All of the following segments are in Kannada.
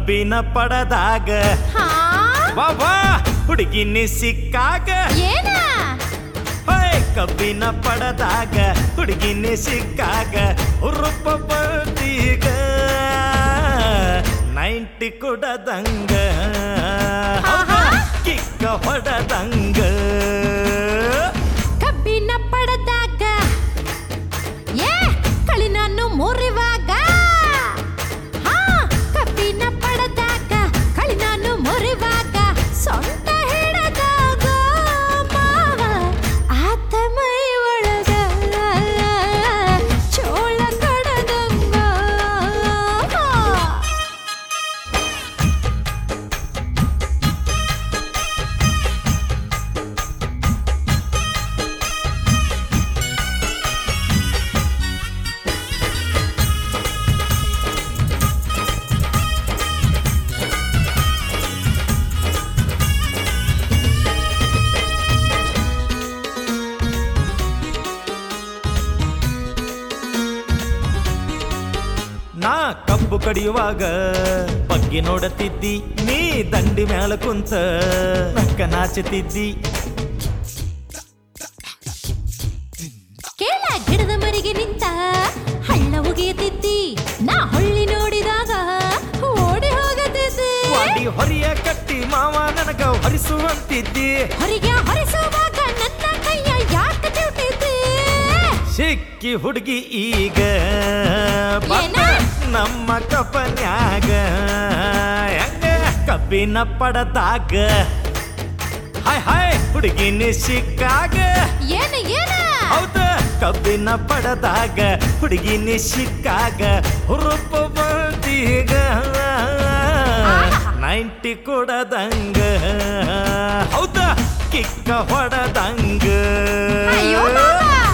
ಕಬ್ಬಿನ ಪಡದಾಗ ಹಾ ಬಾಬಾ ಹುಡುಗಿನಿ ಸಿಕ್ಕಾಗ ಏನ ಹೊಯ್ ಕಬ್ಬಿನ ಪಡದಾಗ ಹುಡುಗಿನಿ ಸಿಕ್ಕಾಗ ಉರುಪ ಬರ್ತೀಗ ನೈಂಟಿ ಕೊಡದಂಗ ಆಹಾ. ಕಿಕ್ಕ ಹೊಡದಂಗ ಕಬ್ಬಿನ ಪಡೆದಾಗ ಏ ಕಳಿ ನಾನು ಮುರಿವಾಗ ಹಾ ಕಬ್ಬಿನ ಪಡೆದಾಗ ಕಳಿ ನಾನು ಮುರಿವಾಗ ಸೊಂಟ ಹಿಡದಾಗ ಮಾವ ಆತ ಮೈ ಒಳಗ ಚೋಳ ಕಡದಂಗ ನಾ ಕಬ್ಬು ಕಡಿಯುವಾಗ ಬಗ್ಗೆ ನೋಡತಿದ್ದಿ ನೀ ದಂಡಿ ಮ್ಯಾಲ ಕುಂತ ನಕ್ಕ ನಾಚುತ್ತಿದ್ದಿ ಕೇಳ ಗಿಡದ ಮರಿಗೆ ನಿಂತ ಹಳ್ಳ ಉಗಿಯತಿದ್ದಿ ನಾ ಹೊಳ್ಳಿ ನೋಡಿದಾಗ ಓಡಿ ಹೋಗತಿದ್ದೆ ವಾಡಿ ಹೊರಿಯ ಕಟ್ಟಿ ಮಾವ ನನಗ ಹೊರಿಸುವಂತಿದ್ದಿ ಹೊರಗೆ ಹೊರಿಸುವಾಗ ನನ್ನ ಕೈಯ ಯಾಕ ಚುಟ್ಟಿದ್ದೆ ಸಿಕ್ಕಿ ಹುಡುಗಿ ಈಗ ಬಂದ ಏನ? ನಮ್ಮ ಕಪನ್ಯಾಗ ಹೆಂಗ ಕಬ್ಬಿನ ಪಡದಾಗ ಹಾಯ್ ಹಾಯ್ ಹುಡುಗಿನಿ ಸಿಕ್ಕಾಗ ಏನ ಏನ ಹೌದ ಕಬ್ಬಿನ ಪಡದಾಗ ಹುಡುಗಿನಿ ಸಿಕ್ಕಾಗ ಹುರುಪ ಬಂದೀಗ ಆಹಾ. ನೈಂಟಿ ಕೊಡದಂಗ ಹೌದ ಕಿಕ್ಕ ಹೊಡದಂಗ ಅಯ್ಯೋ ಮಾವ.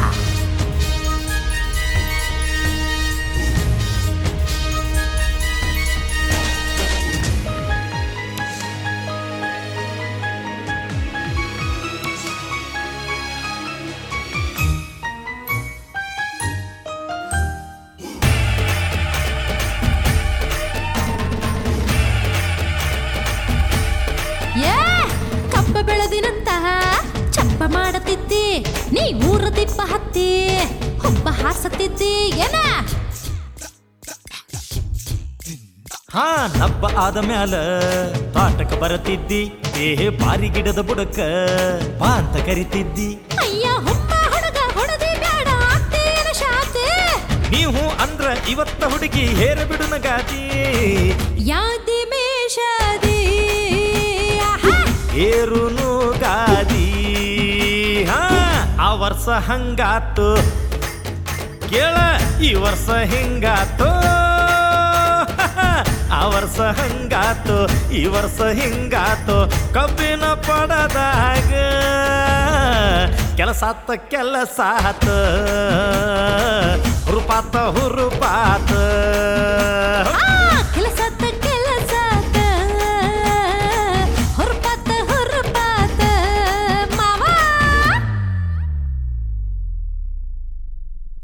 ಏ ಕಬ್ಬ ಬೆಳೆದಿನಂತಹ ಚಪ್ಪ ಮಾಡತಿದ್ದಿ ನೀ ಊರ ದಿಪ್ಪ ಹತ್ತಿ ಹುಬ್ಬ ಹಾಸತಿದ್ದಿ ಏನ ಹಾ ನಬ್ಬ ಆದ ಮ್ಯಾಲ ತಾಟಕ ಬರತಿದ್ದಿ ಏ ಬಾರಿ ಗಿಡದ ಬುಡಕ ಬಾ ಅಂತ ಕರಿತಿದ್ದಿ ಅಯ್ಯ ಹುಮ್ಮ ಹುಡುಗ ಹೊಡದಿ ಬೇಡ ಆಗ್ತೇನ ಶಾತೆ ನೀವು ಅಂದ್ರ ಇವತ್ತ ಹುಡುಗಿ ಹೇರ ಬಿಡು ನಗಾತಿ ಯಾದಿ ಮೇಷದಿ ಆಹಾ. ಏರುನು ಗಾದಿ ಹಾ ಆ ವರ್ಷ ಹಂಗಾತು ಕೇಳ ಈ ವರ್ಷ ಹಿಂಗಾತು ಆ ವರ್ಷ ಹಂಗಾತು ಈ ವರ್ಷ ಹಿಂಗಾತು ಕಬ್ಬಿನ ಪಡದಾಗ ಕೆಲಸ ಆತ ಕೆಲಸ ಆತ ಹುರುಪಾತ ಹುರುಪಾತ ಆ,